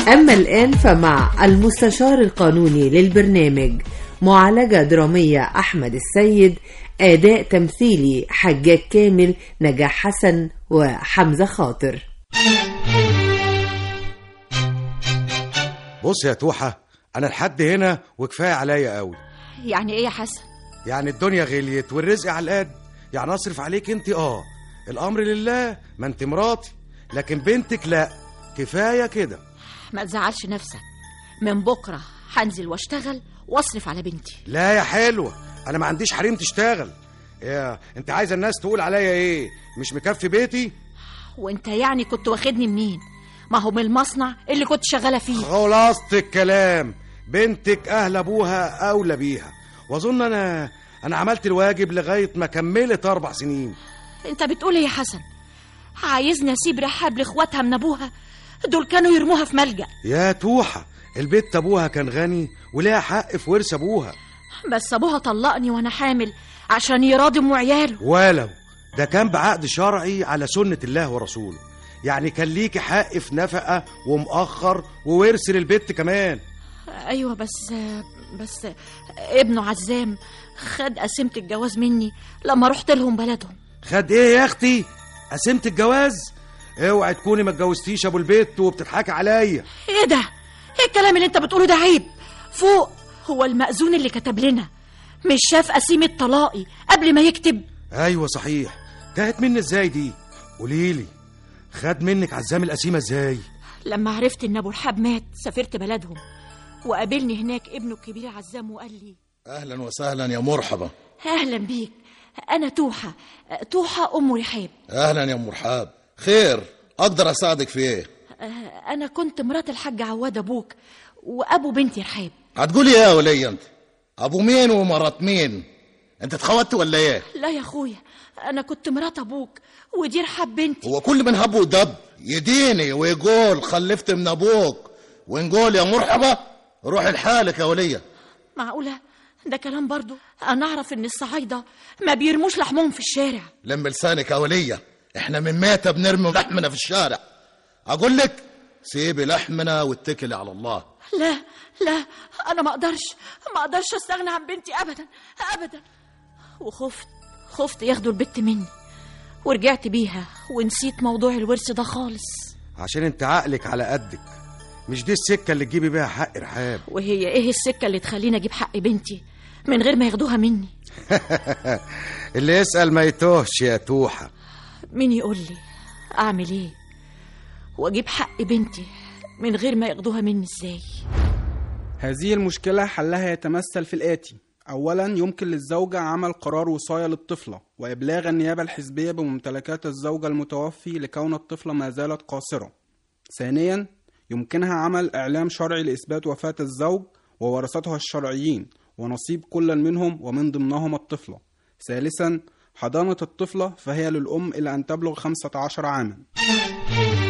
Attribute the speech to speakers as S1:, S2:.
S1: أما الآن فمع المستشار القانوني للبرنامج معالجة درامية أحمد السيد أداء تمثيلي حجاج كامل نجاح حسن وحمزة خاطر
S2: بص يا توحة أنا لحد هنا وكفاية عليا قوي
S3: يعني ايه يا حسن
S2: يعني الدنيا غليت والرزق على القد يعني أصرف عليك أنت آه الأمر لله ما أنت مراتي لكن بنتك لا كفاية كده
S3: ما تزعلش نفسك من بكره هنزل واشتغل واصرف على بنتي
S2: لا يا حلوة أنا ما عنديش حريم تشتغل يا أنت عايزة الناس تقول عليا إيه مش مكفي بيتي
S3: وانت يعني كنت واخدني منين ما هو من المصنع اللي كنت شغاله فيه
S2: خلاصة الكلام بنتك أهل أبوها أولى بيها وأظن أنا أنا عملت الواجب لغاية ما كملت أربع سنين
S3: انت بتقول ايه يا حسن عايزني اسيب رحاب لاخواتها من ابوها دول كانوا يرموها في ملجأ
S2: يا توحة البيت أبوها كان غني وليها حق في ورث أبوها
S3: بس ابوها طلقني وانا حامل عشان يراضي ام وعياله
S2: ولو ده كان بعقد شرعي على سنة الله ورسوله يعني كان ليكي حق في نفقة ومؤخر وورث للبت كمان
S3: ايوه بس بس ابنه عزام خد قسيمه الجواز مني لما رحت لهم بلدهم
S2: خد ايه يا اختي قسمت الجواز اوعي تكوني ما اتجوزتيش ابو البيت وبتضحكي عليا
S3: ايه ده ايه الكلام اللي انت بتقوله ده عيب فوق هو المأذون اللي كتب لنا مش شاف قسيمة طلاقي قبل ما يكتب
S2: ايوه صحيح تاهت مني ازاي دي قوليلي خد منك عزام القسيمه ازاي
S3: لما عرفت ان ابو الحاب مات سافرت بلدهم وقابلني هناك ابنه الكبير عزام وقال لي
S4: اهلا وسهلا يا مرحبا
S3: اهلا بيك انا توحه توحه ام رحاب
S4: اهلا يا مرحاب خير اقدر اساعدك في ايه
S3: انا كنت مرات الحاج عواد ابوك وابو بنتي رحاب
S4: هتقولي ايه يا ولي انت ابو مين ومرات مين انت اتخوت ولا ايه
S3: لا يا اخويا انا كنت مرات ابوك ودي رحاب بنتي
S4: هو كل من هب ودب يديني ويقول خلفت من ابوك ونقول يا مرحبا روح لحالك يا وليه
S3: معقوله ده كلام برضو انا اعرف ان الصعايده ما بيرموش لحمهم في الشارع
S4: لم لسانك يا وليه احنا من ميتة بنرمي لحمنا في الشارع اقول لك سيبي لحمنا واتكلي على الله
S3: لا لا انا ما اقدرش ما اقدرش استغنى عن بنتي ابدا ابدا وخفت خفت ياخدوا البت مني ورجعت بيها ونسيت موضوع الورث ده خالص
S2: عشان انت عقلك على قدك مش دي السكه اللي تجيبي بيها حق رحاب
S3: وهي ايه السكه اللي تخليني اجيب حق بنتي من غير ما ياخدوها مني
S2: اللي يسال ما يتوهش يا توحه
S3: مين يقول لي اعمل ايه واجيب حق بنتي من غير ما ياخدوها مني ازاي
S5: هذه المشكلة حلها يتمثل في الآتي أولا يمكن للزوجة عمل قرار وصاية للطفلة وإبلاغ النيابة الحزبية بممتلكات الزوجة المتوفي لكون الطفلة ما زالت قاصرة ثانيا يمكنها عمل إعلام شرعي لإثبات وفاة الزوج وورثتها الشرعيين ونصيب كل منهم ومن ضمنهم الطفلة ثالثا حضانة الطفلة فهي للأم إلى أن تبلغ 15 عاما